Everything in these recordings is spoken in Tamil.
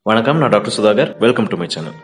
வணக்கம் நான் doctor Sudhakar welcome to my channel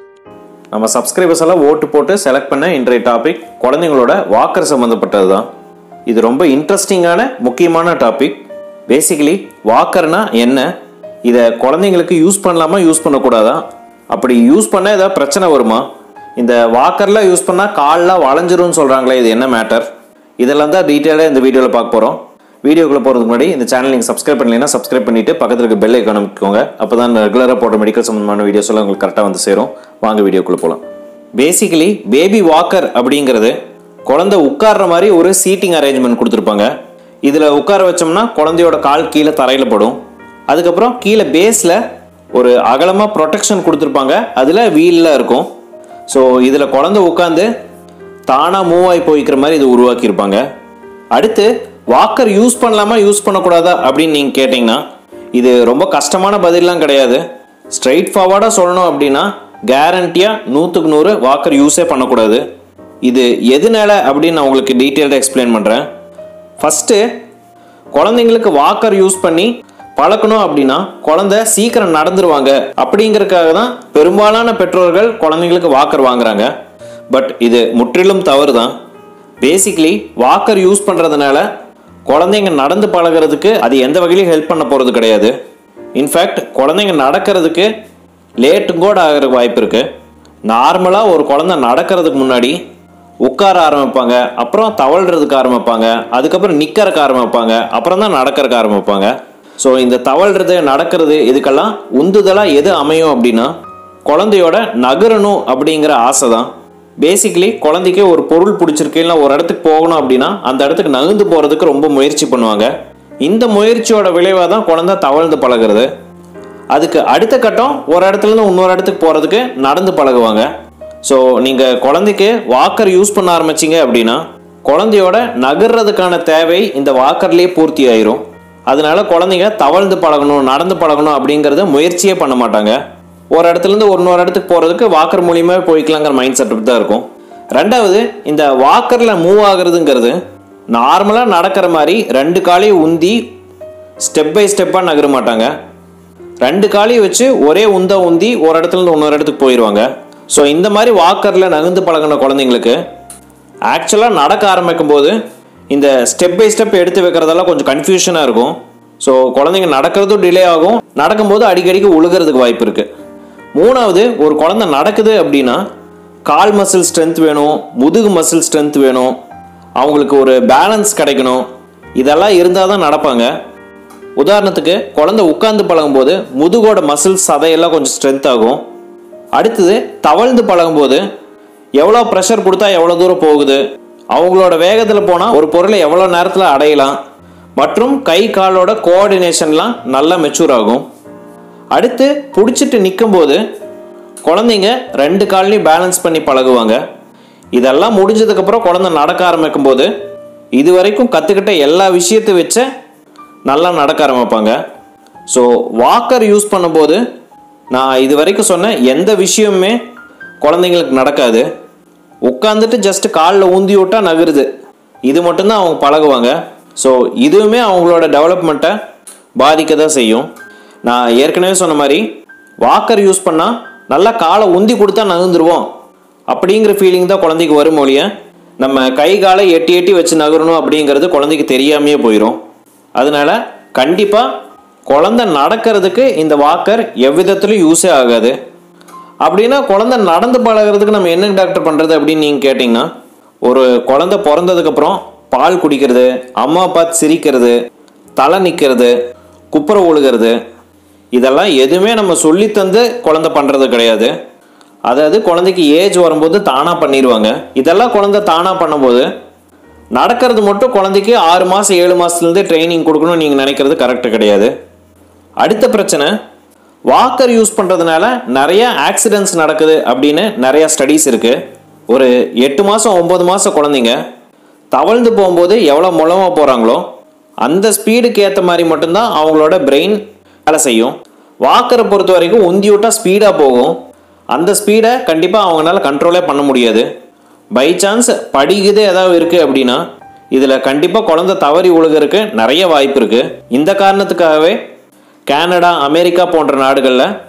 நம்ம சப்ஸ்கிரைபர்ஸ் எல்லாம் ஓட்டு போட்டு செலக்ட் பண்ண இன்றைய டாபிக் குழந்தைங்களோட வாக்கர் சம்மந்தப்பட்டது தான் இது ரொம்ப இன்ட்ரெஸ்டிங்கான முக்கியமான டாபிக் பேசிக்கலி வாக்கர்னா என்ன இதை குழந்தைங்களுக்கு யூஸ் பண்ணலாமா யூஸ் பண்ணக்கூடாதா அப்படி யூஸ் பண்ண ஏதாவது பிரச்சனை வருமா இந்த வாக்கர்லாம் யூஸ் பண்ணால் கால்லாம் வளைஞ்சிரும்னு சொல்கிறாங்களே இது என்ன மேட்டர் இதெல்லாம் தான் டீட்டெயிலாக இந்த வீடியோவில் பார்க்க போகிறோம் வீடியோக்குள்ள போகிறதுக்கு முன்னாடி இந்த சேனல் நீங்கள் சப்ஸ்கிரைப் பண்ணலைன்னா சப்ஸ்கிரைப் பண்ணிட்டு பக்கத்தில் இருக்க பெல் ஐக்கான் அமைக்கோங்க அப்போ தான் ரெகுலராக போடுற மெடிக்கல் சம்மந்தமான வீடியோஸ் எல்லாம் உங்களுக்கு கரெக்டாக வந்து சேரும் வாங்க வீடியோக்குள்ளே போகலாம் பேசிக்கலி பேபி வாக்கர் அப்படிங்கிறது குழந்தை உட்கார்ற மாதிரி ஒரு சீட்டிங் அரேஞ்ச்மெண்ட் கொடுத்துருப்பாங்க இதில் உட்கார வச்சோம்னா குழந்தையோட கால் கீழே தரையில் படும் அதுக்கப்புறம் கீழே பேஸில் ஒரு அகலமாக ப்ரொடெக்ஷன் கொடுத்துருப்பாங்க அதில் வீலில் இருக்கும் ஸோ இதில் குழந்தை உட்காந்து தானாக மூவ் ஆகி போய்க்கிற மாதிரி இது உருவாக்கியிருப்பாங்க அடுத்து வாக்கர் யூஸ் பண்ணலாமா யூஸ் பண்ணக்கூடாதா அப்படின்னு நீங்கள் கேட்டிங்கன்னா இது ரொம்ப கஷ்டமான பதிலாம் கிடையாது ஸ்ட்ரைட் ஃபார்வர்டாக சொல்லணும் அப்படின்னா கேரண்டியாக நூற்றுக்கு நூறு வாக்கர் யூஸே பண்ணக்கூடாது இது எதுனால அப்படின்னு நான் உங்களுக்கு டீட்டெயில்டாக எக்ஸ்பிளைன் பண்ணுறேன் ஃபஸ்ட்டு குழந்தைங்களுக்கு வாக்கர் யூஸ் பண்ணி பழக்கணும் அப்படின்னா குழந்தை சீக்கிரம் நடந்துருவாங்க அப்படிங்கறதுக்காக தான் பெரும்பாலான பெற்றோர்கள் குழந்தைங்களுக்கு வாக்கர் வாங்குறாங்க பட் இது முற்றிலும் தவறு தான் பேசிக்லி வாக்கர் யூஸ் பண்ணுறதுனால குழந்தைங்க நடந்து பழகிறதுக்கு அது எந்த வகையிலும் ஹெல்ப் பண்ண போகிறது கிடையாது இன்ஃபேக்ட் குழந்தைங்க நடக்கிறதுக்கு லேட்டு கூட ஆகிற வாய்ப்பு இருக்குது நார்மலாக ஒரு குழந்தை நடக்கிறதுக்கு முன்னாடி உட்கார ஆரம்பிப்பாங்க அப்புறம் தவழ்றதுக்கு ஆரம்பிப்பாங்க அதுக்கப்புறம் நிற்கிறக்கு ஆரம்பிப்பாங்க அப்புறம் தான் நடக்கிறக்கு ஆரம்பிப்பாங்க ஸோ இந்த தவழ்றது நடக்கிறது இதுக்கெல்லாம் உந்துதலாக எது அமையும் அப்படின்னா குழந்தையோட நகரணும் அப்படிங்கிற ஆசை தான் பேசிக்கலி குழந்தைக்கு ஒரு பொருள் பிடிச்சிருக்கு இல்லை ஒரு இடத்துக்கு போகணும் அப்படின்னா அந்த இடத்துக்கு நகர்ந்து போகிறதுக்கு ரொம்ப முயற்சி பண்ணுவாங்க இந்த முயற்சியோட விளைவாக தான் குழந்தை தவழ்ந்து பழகிறது அதுக்கு அடுத்த கட்டம் ஒரு இடத்துல இருந்து இன்னொரு இடத்துக்கு போகிறதுக்கு நடந்து பழகுவாங்க ஸோ நீங்கள் குழந்தைக்கு வாக்கர் யூஸ் பண்ண ஆரம்பிச்சிங்க அப்படின்னா குழந்தையோட நகர்றதுக்கான தேவை இந்த வாக்கர்லேயே பூர்த்தி ஆயிரும் அதனால குழந்தைங்க தவழ்ந்து பழகணும் நடந்து பழகணும் அப்படிங்கிறத முயற்சியே பண்ண மாட்டாங்க ஒரு இடத்துல இருந்து ஒரு இன்னொரு இடத்துக்கு போகிறதுக்கு வாக்கர் மூலியமாக போய்க்கலாங்கிற மைண்ட் செட் தான் இருக்கும் ரெண்டாவது இந்த வாக்கரில் மூவ் ஆகுறதுங்கிறது நார்மலாக நடக்கிற மாதிரி ரெண்டு காலையும் உந்தி ஸ்டெப் பை ஸ்டெப்பாக நகர மாட்டாங்க ரெண்டு காலையும் வச்சு ஒரே உந்த உந்தி ஒரு இடத்துல இருந்து இன்னொரு இடத்துக்கு போயிடுவாங்க ஸோ இந்த மாதிரி வாக்கரில் நகர்ந்து பழகின குழந்தைங்களுக்கு ஆக்சுவலாக நடக்க ஆரம்பிக்கும் போது இந்த ஸ்டெப் பை ஸ்டெப் எடுத்து வைக்கிறதெல்லாம் கொஞ்சம் கன்ஃபியூஷனாக இருக்கும் ஸோ குழந்தைங்க நடக்கிறதும் டிலே ஆகும் நடக்கும்போது அடிக்கடிக்கு உழுகிறதுக்கு வாய்ப்பு இருக்குது மூணாவது ஒரு குழந்தை நடக்குது அப்படின்னா கால் மசில் ஸ்ட்ரென்த் வேணும் முதுகு மசில் ஸ்ட்ரென்த் வேணும் அவங்களுக்கு ஒரு பேலன்ஸ் கிடைக்கணும் இதெல்லாம் இருந்தால் தான் நடப்பாங்க உதாரணத்துக்கு குழந்தை உட்கார்ந்து பழகும்போது முதுகோட மசில்ஸ் சதையெல்லாம் கொஞ்சம் ஸ்ட்ரென்த் ஆகும் அடுத்தது தவழ்ந்து பழகும்போது எவ்வளோ ப்ரெஷர் கொடுத்தா எவ்வளோ தூரம் போகுது அவங்களோட வேகத்தில் போனால் ஒரு பொருளை எவ்வளோ நேரத்தில் அடையலாம் மற்றும் கை காலோட கோஆர்டினேஷன்லாம் நல்லா மெச்சூர் ஆகும் அடுத்து பிடிச்சிட்டு நிற்கும்போது குழந்தைங்க ரெண்டு கால்லையும் பேலன்ஸ் பண்ணி பழகுவாங்க இதெல்லாம் முடிஞ்சதுக்கப்புறம் குழந்தை நடக்க ஆரம்பிக்கும் போது இது வரைக்கும் கற்றுக்கிட்ட எல்லா விஷயத்தை வச்ச நல்லா நடக்க ஆரம்பிப்பாங்க ஸோ வாக்கர் யூஸ் பண்ணும்போது நான் இது வரைக்கும் சொன்ன எந்த விஷயமுமே குழந்தைங்களுக்கு நடக்காது உட்காந்துட்டு ஜஸ்ட் காலில் ஊந்தி விட்டால் நகருது இது மட்டும்தான் அவங்க பழகுவாங்க ஸோ இதுவுமே அவங்களோட டெவலப்மெண்ட்டை பாதிக்க தான் செய்யும் நான் ஏற்கனவே சொன்ன மாதிரி வாக்கர் யூஸ் பண்ணால் நல்லா காலை உந்தி கொடுத்தா நகர்ந்துருவோம் அப்படிங்கிற ஃபீலிங் தான் குழந்தைக்கு வரும் மொழிய நம்ம கை காலை எட்டி எட்டி வச்சு நகரணும் அப்படிங்கிறது குழந்தைக்கு தெரியாமையே போயிடும் அதனால கண்டிப்பாக குழந்தை நடக்கிறதுக்கு இந்த வாக்கர் எவ்விதத்துலையும் யூஸே ஆகாது அப்படின்னா குழந்தை நடந்து பழகிறதுக்கு நம்ம என்ன டாக்டர் பண்ணுறது அப்படின்னு நீங்கள் கேட்டிங்கன்னா ஒரு குழந்தை பிறந்ததுக்கப்புறம் பால் குடிக்கிறது அம்மா பார்த்து சிரிக்கிறது தலை நிற்கிறது குப்புற ஒழுகிறது இதெல்லாம் எதுவுமே நம்ம சொல்லி தந்து குழந்தை பண்ணுறது கிடையாது அதாவது குழந்தைக்கு ஏஜ் வரும்போது தானாக பண்ணிடுவாங்க இதெல்லாம் குழந்தை தானாக பண்ணும்போது நடக்கிறது மட்டும் குழந்தைக்கு ஆறு மாதம் ஏழு மாதத்துலேருந்தே ட்ரைனிங் கொடுக்கணும்னு நீங்கள் நினைக்கிறது கரெக்டு கிடையாது அடுத்த பிரச்சனை வாக்கர் யூஸ் பண்ணுறதுனால நிறைய ஆக்சிடென்ட்ஸ் நடக்குது அப்படின்னு நிறைய ஸ்டடீஸ் இருக்குது ஒரு எட்டு மாதம் ஒம்பது மாதம் குழந்தைங்க தவழ்ந்து போகும்போது எவ்வளோ மூலமாக போகிறாங்களோ அந்த ஸ்பீடுக்கு ஏற்ற மாதிரி மட்டும்தான் அவங்களோட பிரெயின் வேலை செய்யும் வாக்கரை பொறுத்த வரைக்கும் உந்தி விட்டால் ஸ்பீடாக போகும் அந்த ஸ்பீடை கண்டிப்பாக அவங்களால கண்ட்ரோலே பண்ண முடியாது பை சான்ஸ் படிக்குது ஏதாவது இருக்குது அப்படின்னா இதில் கண்டிப்பாக குழந்தை தவறி விழுகிறதுக்கு நிறைய வாய்ப்பு இருக்குது இந்த காரணத்துக்காகவே கனடா அமெரிக்கா போன்ற நாடுகளில்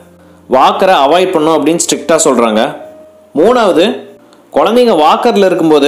வாக்கரை அவாய்ட் பண்ணும் அப்படின்னு ஸ்ட்ரிக்டாக சொல்கிறாங்க மூணாவது குழந்தைங்க வாக்கரில் இருக்கும்போது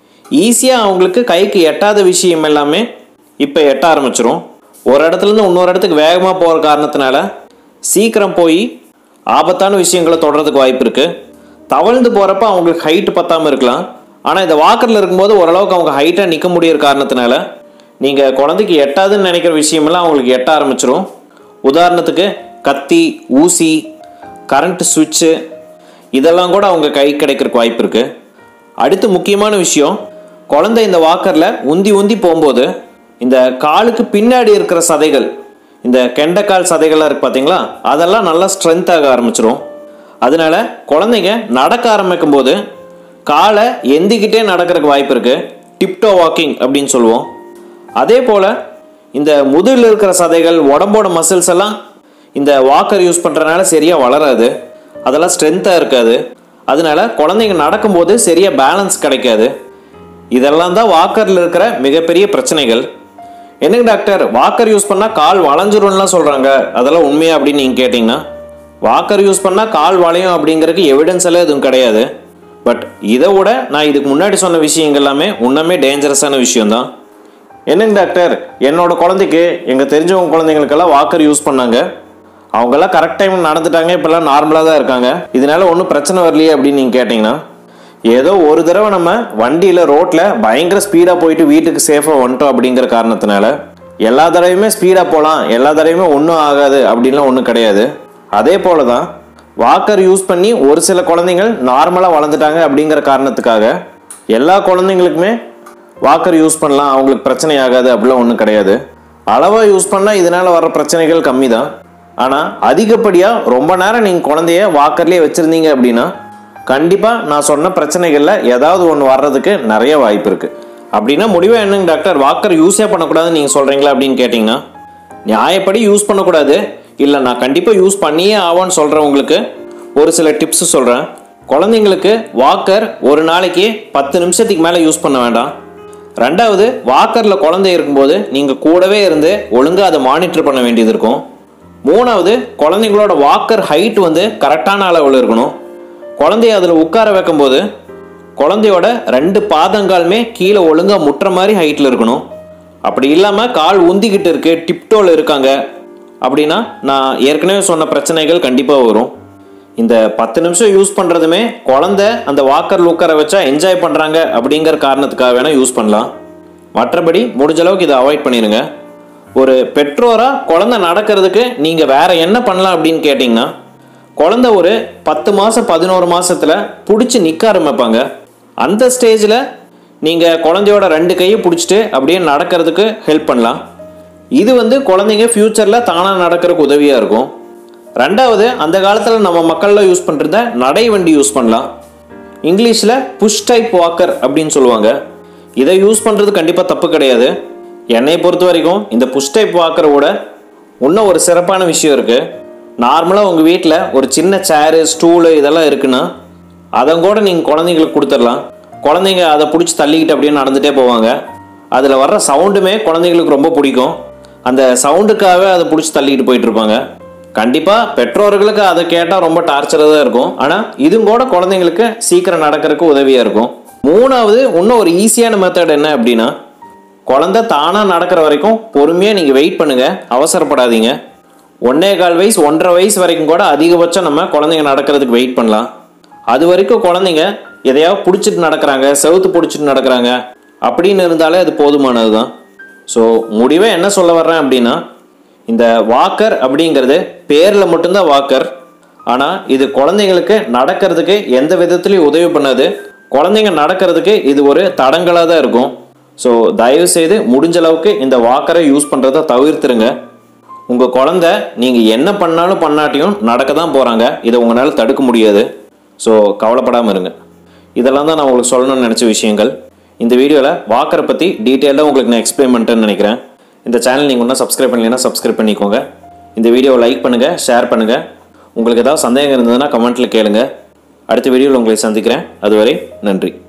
ஈஸியாக அவங்களுக்கு கைக்கு எட்டாத விஷயம் எல்லாமே இப்போ எட்ட ஆரம்பிச்சிரும் ஒரு இடத்துலேருந்து இன்னொரு இடத்துக்கு வேகமாக போகிற காரணத்தினால சீக்கிரம் போய் ஆபத்தான விஷயங்களை தொடர்றதுக்கு வாய்ப்பு இருக்குது தவழ்ந்து போகிறப்ப அவங்களுக்கு ஹைட்டு பத்தாமல் இருக்கலாம் ஆனால் இந்த வாக்கரில் இருக்கும்போது ஓரளவுக்கு அவங்க ஹைட்டாக நிற்க முடியிற காரணத்தினால நீங்கள் குழந்தைக்கு எட்டாதுன்னு நினைக்கிற விஷயமெல்லாம் அவங்களுக்கு எட்ட ஆரம்பிச்சிரும் உதாரணத்துக்கு கத்தி ஊசி கரண்ட் சுவிட்சு இதெல்லாம் கூட அவங்க கை கிடைக்கிறதுக்கு வாய்ப்பு இருக்குது அடுத்து முக்கியமான விஷயம் குழந்தை இந்த வாக்கரில் உந்தி உந்தி போகும்போது இந்த காலுக்கு பின்னாடி இருக்கிற சதைகள் இந்த கெண்டைக்கால் சதைகள்லாம் இருக்கு பார்த்தீங்களா அதெல்லாம் நல்லா ஸ்ட்ரென்த் ஆக ஆரம்பிச்சிரும் அதனால குழந்தைங்க நடக்க ஆரம்பிக்கும் போது காலை எந்திக்கிட்டே நடக்கிறதுக்கு வாய்ப்பு இருக்கு டிப்டோ வாக்கிங் அப்படின்னு சொல்லுவோம் அதே போல் இந்த முதுகில் இருக்கிற சதைகள் உடம்போட மசில்ஸ் எல்லாம் இந்த வாக்கர் யூஸ் பண்ணுறதுனால சரியாக வளராது அதெல்லாம் ஸ்ட்ரென்த்தாக இருக்காது அதனால குழந்தைங்க நடக்கும்போது சரியாக பேலன்ஸ் கிடைக்காது இதெல்லாம் தான் வாக்கரில் இருக்கிற மிகப்பெரிய பிரச்சனைகள் என்னங்க டாக்டர் வாக்கர் யூஸ் பண்ணால் கால் வளைஞ்சிரும்லாம் சொல்கிறாங்க அதெல்லாம் உண்மையா அப்படின்னு நீங்கள் கேட்டிங்கன்னா வாக்கர் யூஸ் பண்ணால் கால் வளையும் அப்படிங்கிறதுக்கு எவிடன்ஸ் எல்லாம் எதுவும் கிடையாது பட் இதை விட நான் இதுக்கு முன்னாடி சொன்ன விஷயங்கள் எல்லாமே உன்னமே டேஞ்சரஸான விஷயம்தான் என்னங்க டாக்டர் என்னோட குழந்தைக்கு எங்கள் தெரிஞ்சவங்க குழந்தைங்களுக்கெல்லாம் வாக்கர் யூஸ் பண்ணாங்க அவங்கெல்லாம் கரெக்ட் டைம் நடந்துட்டாங்க இப்போல்லாம் நார்மலாக தான் இருக்காங்க இதனால ஒன்றும் பிரச்சனை வரலையே அப்படின்னு நீங்கள் கேட்டிங்கன்னா ஏதோ ஒரு தடவை நம்ம வண்டியில் ரோட்டில் பயங்கர ஸ்பீடாக போயிட்டு வீட்டுக்கு சேஃபாக வந்துட்டோம் அப்படிங்கிற காரணத்தினால எல்லா தடவையுமே ஸ்பீடாக போகலாம் எல்லா தடவையுமே ஒன்றும் ஆகாது அப்படின்லாம் ஒன்றும் கிடையாது அதே போல தான் வாக்கர் யூஸ் பண்ணி ஒரு சில குழந்தைங்கள் நார்மலாக வளர்ந்துட்டாங்க அப்படிங்கிற காரணத்துக்காக எல்லா குழந்தைங்களுக்குமே வாக்கர் யூஸ் பண்ணலாம் அவங்களுக்கு பிரச்சனை ஆகாது அப்படிலாம் ஒன்றும் கிடையாது அளவாக யூஸ் பண்ணால் இதனால் வர பிரச்சனைகள் கம்மி தான் ஆனால் அதிகப்படியாக ரொம்ப நேரம் நீங்கள் குழந்தைய வாக்கர்லேயே வச்சுருந்தீங்க அப்படின்னா கண்டிப்பாக நான் சொன்ன பிரச்சனைகளில் ஏதாவது ஒன்று வர்றதுக்கு நிறைய வாய்ப்பு இருக்குது அப்படின்னா முடிவே என்னங்க டாக்டர் வாக்கர் யூஸே பண்ணக்கூடாதுன்னு நீங்கள் சொல்கிறீங்களா அப்படின்னு கேட்டிங்கன்னா நியாயப்படி யூஸ் பண்ணக்கூடாது இல்லை நான் கண்டிப்பாக யூஸ் பண்ணியே ஆவான்னு சொல்கிறவங்களுக்கு ஒரு சில டிப்ஸ் சொல்கிறேன் குழந்தைங்களுக்கு வாக்கர் ஒரு நாளைக்கு பத்து நிமிஷத்துக்கு மேலே யூஸ் பண்ண வேண்டாம் ரெண்டாவது வாக்கரில் குழந்தை இருக்கும்போது நீங்கள் கூடவே இருந்து ஒழுங்காக அதை மானிட்டர் பண்ண வேண்டியது இருக்கும் மூணாவது குழந்தைங்களோட வாக்கர் ஹைட் வந்து கரெக்டான அளவில் இருக்கணும் குழந்தைய அதில் உட்கார வைக்கும்போது குழந்தையோட ரெண்டு பாதங்காலுமே கீழே ஒழுங்காக முட்டுற மாதிரி ஹைட்டில் இருக்கணும் அப்படி இல்லாமல் கால் உந்திக்கிட்டு இருக்கு டிப்டோவில் இருக்காங்க அப்படின்னா நான் ஏற்கனவே சொன்ன பிரச்சனைகள் கண்டிப்பாக வரும் இந்த பத்து நிமிஷம் யூஸ் பண்ணுறதுமே குழந்தை அந்த வாக்கர் உட்கார வச்சா என்ஜாய் பண்ணுறாங்க அப்படிங்கிற காரணத்துக்காக வேணால் யூஸ் பண்ணலாம் மற்றபடி முடிஞ்ச அளவுக்கு இதை அவாய்ட் பண்ணிடுங்க ஒரு பெற்றோராக குழந்தை நடக்கிறதுக்கு நீங்கள் வேற என்ன பண்ணலாம் அப்படின்னு கேட்டிங்கன்னா குழந்தை ஒரு பத்து மாதம் பதினோரு மாசத்துல பிடிச்சி நிற்க ஆரம்பிப்பாங்க அந்த ஸ்டேஜில் நீங்கள் குழந்தையோட ரெண்டு கையை பிடிச்சிட்டு அப்படியே நடக்கிறதுக்கு ஹெல்ப் பண்ணலாம் இது வந்து குழந்தைங்க ஃப்யூச்சரில் தானாக நடக்கிறதுக்கு உதவியாக இருக்கும் ரெண்டாவது அந்த காலத்தில் நம்ம மக்கள்லாம் யூஸ் பண்ணிருந்த நடை வண்டி யூஸ் பண்ணலாம் இங்கிலீஷில் புஷ் டைப் வாக்கர் அப்படின்னு சொல்லுவாங்க இதை யூஸ் பண்ணுறது கண்டிப்பாக தப்பு கிடையாது என்னை பொறுத்த வரைக்கும் இந்த புஷ் டைப் வாக்கரோட இன்னும் ஒரு சிறப்பான விஷயம் இருக்குது நார்மலாக உங்கள் வீட்டில் ஒரு சின்ன சேரு ஸ்டூலு இதெல்லாம் இருக்குன்னா அதை கூட நீங்கள் குழந்தைங்களுக்கு கொடுத்துடலாம் குழந்தைங்க அதை பிடிச்சி தள்ளிக்கிட்டு அப்படியே நடந்துகிட்டே போவாங்க அதில் வர்ற சவுண்டுமே குழந்தைங்களுக்கு ரொம்ப பிடிக்கும் அந்த சவுண்டுக்காகவே அதை பிடிச்சி தள்ளிக்கிட்டு போயிட்டு இருப்பாங்க கண்டிப்பாக பெற்றோர்களுக்கு அதை கேட்டால் ரொம்ப டார்ச்சராக தான் இருக்கும் ஆனால் இதுவும் கூட குழந்தைங்களுக்கு சீக்கிரம் நடக்கிறதுக்கு உதவியாக இருக்கும் மூணாவது இன்னும் ஒரு ஈஸியான மெத்தட் என்ன அப்படின்னா குழந்தை தானாக நடக்கிற வரைக்கும் பொறுமையாக நீங்கள் வெயிட் பண்ணுங்கள் அவசரப்படாதீங்க ஒன்னே கால் வயசு ஒன்றரை வயசு வரைக்கும் கூட அதிகபட்சம் நம்ம குழந்தைங்க நடக்கிறதுக்கு வெயிட் பண்ணலாம் அது வரைக்கும் குழந்தைங்க எதையாவது பிடிச்சிட்டு நடக்கிறாங்க செவுத்து பிடிச்சிட்டு நடக்கிறாங்க அப்படின்னு இருந்தாலே அது போதுமானது தான் ஸோ முடிவே என்ன சொல்ல வர்றேன் அப்படின்னா இந்த வாக்கர் அப்படிங்கிறது பேரில் மட்டும்தான் வாக்கர் ஆனால் இது குழந்தைங்களுக்கு நடக்கிறதுக்கு எந்த விதத்துலையும் உதவி பண்ணாது குழந்தைங்க நடக்கிறதுக்கு இது ஒரு தடங்களாக தான் இருக்கும் ஸோ தயவு செய்து முடிஞ்ச அளவுக்கு இந்த வாக்கரை யூஸ் பண்ணுறதை தவிர்த்துருங்க உங்கள் குழந்தை நீங்கள் என்ன பண்ணாலும் பண்ணாட்டியும் நடக்க தான் போகிறாங்க இதை உங்களால் தடுக்க முடியாது ஸோ கவலைப்படாமல் இருங்க இதெல்லாம் தான் நான் உங்களுக்கு சொல்லணும்னு நினச்ச விஷயங்கள் இந்த வீடியோவில் வாக்கரை பற்றி டீட்டெயிலாக உங்களுக்கு நான் எக்ஸ்பிளைன் பண்ணிட்டேன்னு நினைக்கிறேன் இந்த சேனல் நீங்கள் இன்னும் சப்ஸ்கிரைப் பண்ணலைன்னா சப்ஸ்கிரைப் பண்ணிக்கோங்க இந்த வீடியோவை லைக் பண்ணுங்கள் ஷேர் பண்ணுங்கள் உங்களுக்கு ஏதாவது சந்தேகம் இருந்ததுன்னா கமெண்ட்டில் கேளுங்க அடுத்த வீடியோவில் உங்களை சந்திக்கிறேன் அதுவரை நன்றி